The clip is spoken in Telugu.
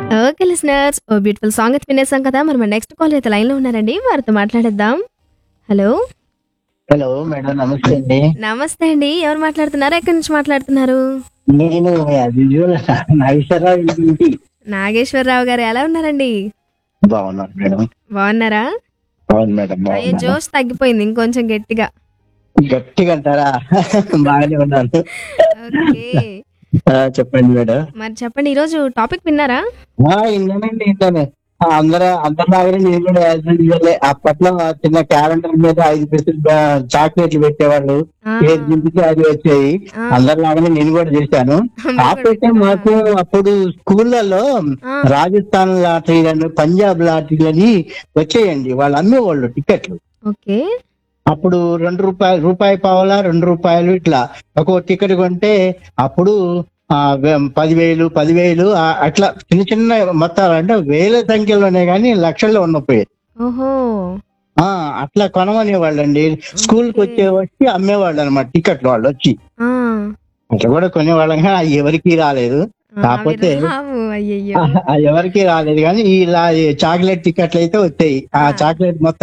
Okay listeners oh beautiful song అయితే వినేసాం కదా మరి మన నెక్స్ట్ కాల్ అయితే లైన్లో ఉన్నారండి వారితో మాట్లాడేద్దాం హలో హలో మేడం నమస్తే అండి నమస్తే అండి ఎవరు మాట్లాడుతున్నారు ఎక్కడి నుంచి మాట్లాడుతున్నారు నేను విజువల్ నాగేశ్వరరావు ఇంటి నాగేశ్వరరావు గారు ఎలా ఉన్నారండి బాగున్నాను మేడం బాగున్నారా అవును మేడం అయ్యో బాగున్నాను జోష్ తగ్గిపోయింది ఇంకొంచెం గట్టిగా గట్టిగా అంటారా బాగానే ఉన్నాను ఓకే ఆ, చెప్పండి మేడం మరి చెప్పండి ఈరోజు టాపిక్ విన్నారా ఆ, విన్నానండి విన్నాను ఆ, అందరూ అందరిలాగానే నేను కూడా as usual ఏ. అప్పట్లో ఆ చిన్న క్యాలెండర్ మీద ఐదు పైసలు చాక్లెట్లు పెట్టేవాళ్ళు ఆ, ఏది దింపితే అది వచ్చాయి ఆ, అందరిలాగానే నేను కూడా చేశాను మీరు కాకపోతే కూడా మాకు అప్పుడు స్కూళ్ళల్లో ఆ, రాజస్థాన్ లాటరీలను పంజాబ్ లాటరీలని వచ్చేయండి వాళ్ళు అమ్మేవాళ్ళు టికెట్లు ఓకే అప్పుడు రెండు రూపాయలు రూపాయి పావలా రెండు రూపాయలు ఇట్లా ఒక టికెట్ కొంటే అప్పుడు ఆ వే- పదివేలు పదివేలు ఆ అట్లా చిన్న చిన్న మొత్తాలు అంటే వేల సంఖ్యలోనే కానీ లక్షల్లో ఉన్నపోయేది ఓహో ఆ అట్లా కొనమనే వాళ్ళండి స్కూల్ కి వచ్చే వచ్చి అమ్మేవాళ్ళు అనమాట టికెట్లు వాళ్ళు వచ్చి ఆ, అట్లా కూడా కొనేవాళ్ళం కానీ అది ఎవరికి రాలేదు ఆ, కాకపోతే- అవి రావు, అయ్యయ్యో ఆ, ఎవరికి రాలేదు కానీ ఈ ఇలా చాక్లెట్ టికెట్లు అయితే వచ్చాయి ఆ చాక్లెట్ మొత్తం